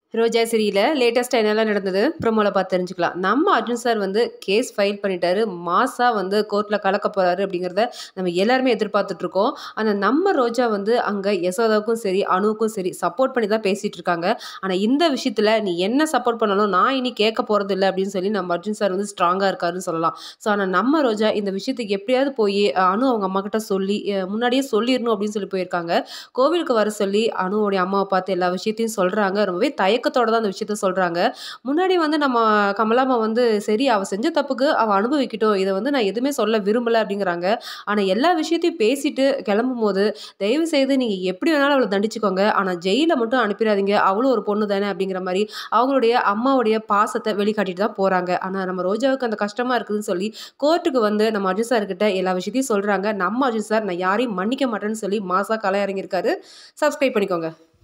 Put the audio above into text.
ரோஜா சீரியல்ல லேட்டஸ்ட்டாக என்னெல்லாம் நடந்தது ப்ரோமோல பார்த்து தெரிஞ்சுக்கலாம் நம்ம அர்ஜுன் சார் வந்து கேஸ் ஃபைல் பண்ணிட்டாரு மாசா வந்து கோர்ட்டில் கலக்க போறாரு அப்படிங்கிறத நம்ம எல்லாருமே எதிர்பார்த்துட்டு இருக்கோம் ஆனால் நம்ம ரோஜா வந்து அங்கே யசோதாவுக்கும் சரி அணுவுக்கும் சரி சப்போர்ட் பண்ணி தான் பேசிட்டு இருக்காங்க ஆனால் இந்த விஷயத்தில் நீ என்ன சப்போர்ட் பண்ணாலும் நான் இனி கேட்க போறது இல்லை அப்படின்னு சொல்லி நம்ம அர்ஜுன் சார் வந்து ஸ்ட்ராங்காக இருக்காருன்னு சொல்லலாம் ஸோ ஆனால் நம்ம ரோஜா இந்த விஷயத்துக்கு எப்படியாவது போய் அஹ், அனு அவங்க அம்மா கிட்ட சொல்லி அஹ், முன்னாடியே சொல்லிடணும் அப்படின்னு சொல்லி போயிருக்காங்க கோவிலுக்கு வர சொல்லி அனுவோடைய அம்மாவை பார்த்து எல்லா விஷயத்தையும் சொல்கிறாங்க ரொம்பவே தயக்கத்தோட தான் அந்த விஷயத்த சொல்கிறாங்க முன்னாடி வந்து நம்ம கமலாமா வந்து சரி அவள் செஞ்ச தப்புக்கு அவள் அனுபவிக்கட்டும் இதை வந்து நான் எதுவுமே சொல்ல விரும்பலை அப்படிங்கிறாங்க ஆனால் எல்லா விஷயத்தையும் பேசிட்டு கிளம்பும் போது தயவு செய்து நீங்கள் எப்படி வேணாலும் அவளை தண்டிச்சுக்கோங்க ஆனால் ஜெயிலில் மட்டும் அனுப்பிடாதீங்க அவளும் ஒரு பொண்ணு தானே அப்படிங்கிற மாதிரி அவங்களுடைய அம்மாவுடைய பாசத்தை வெளிக்காட்டிட்டு தான் போகிறாங்க ஆனால் நம்ம ரோஜாவுக்கு அந்த கஷ்டமாக இருக்குதுன்னு சொல்லி கோர்ட்டுக்கு வந்து நம்ம அர்ஜுன் சார் கிட்ட எல்லா விஷயத்தையும் சொல்கிறாங்க நம்ம அர்ஜுன் சார் நான் யாரையும் மன்னிக்க மாட்டேன்னு சொல்லி மாசா கலை இறங்கியிருக்காரு சப்ஸ்கிரைப் பண்ணிக்கோங்க